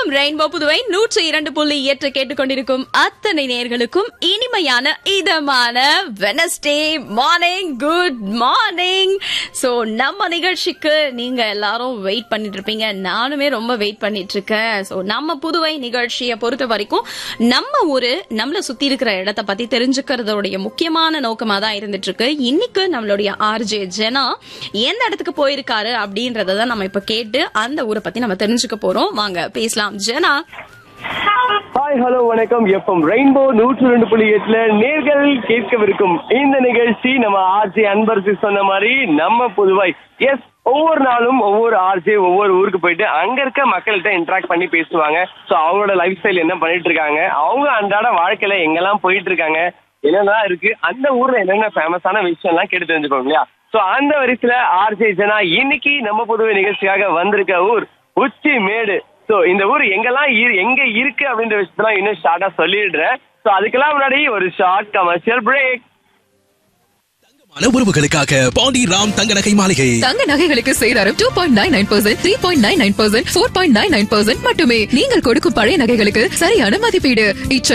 FM rainbow Puduvai நூற்றி இரண்டு புள்ளி எட்டு கேட்டுக்கொண்டிருக்கும் அத்தனை நேர்களுக்கும் இனிமையான இதமான Wednesday morning good morning so நம்ம நிகழ்ச்சிக்கு நீங்க எல்லாரும் வெயிட் பண்ணிட்டு இருப்பீங்க நானுமே ரொம்ப வெயிட் பண்ணிட்டு இருக்கேன் சோ நம்ம புதுவை நிகழ்ச்சியை பொறுத்த வரைக்கும் நம்ம ஊரு நம்மள சுத்தி இருக்கிற இடத்த பத்தி தெரிஞ்சுக்கிறதோடைய முக்கியமான நோக்கமா தான் இருந்துட்டு இருக்கு இன்னைக்கு நம்மளுடைய ஆர்ஜே ஜெனா எந்த இடத்துக்கு போயிருக்காரு அப்படின்றத தான் நம்ம இப்ப கேட்டு அந்த ஊரை பத்தி நம்ம தெரிஞ்சுக்க போறோம் வாங்க பேசலாம் ஜெனா ஹாய் ஹலோ வணக்கம் எஃப்எம் ரெயின்போ நூற்று ரெண்டு புள்ளி எட்டுல நேர்கள் கேட்கவிருக்கும் இந்த நிகழ்ச்சி நம்ம ஆர்ஜே அன்பரசு சொன்ன மாதிரி நம்ம புதுவாய் எஸ் ஒவ்வொரு நாளும் ஒவ்வொரு ஆர்ஜே ஒவ்வொரு ஊருக்கு போயிட்டு அங்க இருக்க மக்கள்கிட்ட இன்டராக்ட் பண்ணி பேசுவாங்க சோ அவங்களோட லைஃப் ஸ்டைல் என்ன பண்ணிட்டு இருக்காங்க அவங்க அன்றாட வாழ்க்கையில எங்கெல்லாம் போயிட்டு இருக்காங்க என்னெல்லாம் இருக்கு அந்த ஊர்ல என்னென்ன ஃபேமஸான விஷயம் எல்லாம் கேட்டு தெரிஞ்சுக்கோங்க இல்லையா சோ அந்த வரிசையில ஆர்ஜே ஜனா இன்னைக்கு நம்ம புதுவை நிகழ்ச்சிக்காக வந்திருக்க ஊர் உச்சி மேடு சோ இந்த ஊர் எங்கெல்லாம் இரு- எங்க இருக்கு அப்படின்ற விஷயத்தெல்லாம் இன்னும் ஷார்ட்டா சொல்லிடுறேன் சோ அதுக்கெல்லாம் முன்னாடி ஒரு ஷார்ட் கமர்ஷியல் பிரேக் மன உறவுகளுக்காக பாண்டி ராம் தங்க நகை மாளிகை தங்க நகைகளுக்கு சேதாரம் two point nine nine percent three point nine nine percent four point nine nine percent மட்டுமே நீங்கள் கொடுக்கும் பழைய நகைகளுக்கு சரியான மதிப்பீடு இச்ச